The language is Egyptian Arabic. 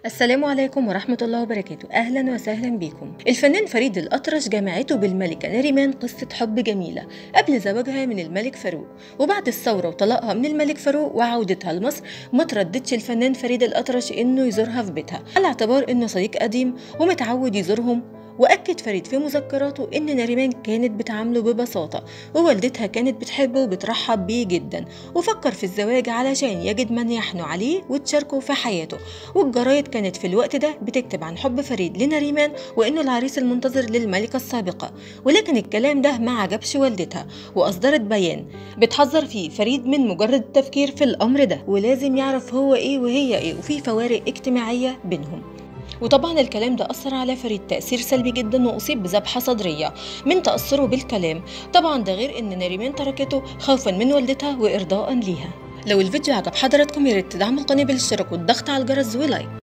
السلام عليكم ورحمة الله وبركاته أهلا وسهلا بكم الفنان فريد الأطرش جمعته بالملكة نريمان قصة حب جميلة قبل زواجها من الملك فاروق وبعد الثورة وطلاقها من الملك فاروق وعودتها لمصر ما ترددش الفنان فريد الأطرش إنه يزورها في بيتها على اعتبار إنه صديق قديم ومتعود يزورهم وأكد فريد في مذكراته إن نريمان كانت بتعامله ببساطة ووالدتها كانت بتحبه وبترحب بيه جدا وفكر في الزواج علشان يجد من يحنو عليه وتشاركه في حياته والجرايد كانت في الوقت ده بتكتب عن حب فريد لنريمان وإنه العريس المنتظر للملكة السابقة ولكن الكلام ده ما عجبش والدتها وأصدرت بيان بتحذر فيه فريد من مجرد التفكير في الأمر ده ولازم يعرف هو إيه وهي إيه وفي فوارق اجتماعية بينهم وطبعا الكلام ده أثر على فريد تأثير سلبي جدا وأصيب بذبحة صدرية من تأثره بالكلام طبعا ده غير إن نريمان تركته خوفا من والدتها وإرضاء ليها لو الفيديو عجب حضراتكم ياريت تدعموا القناة بالاشتراك والضغط على الجرس ولايك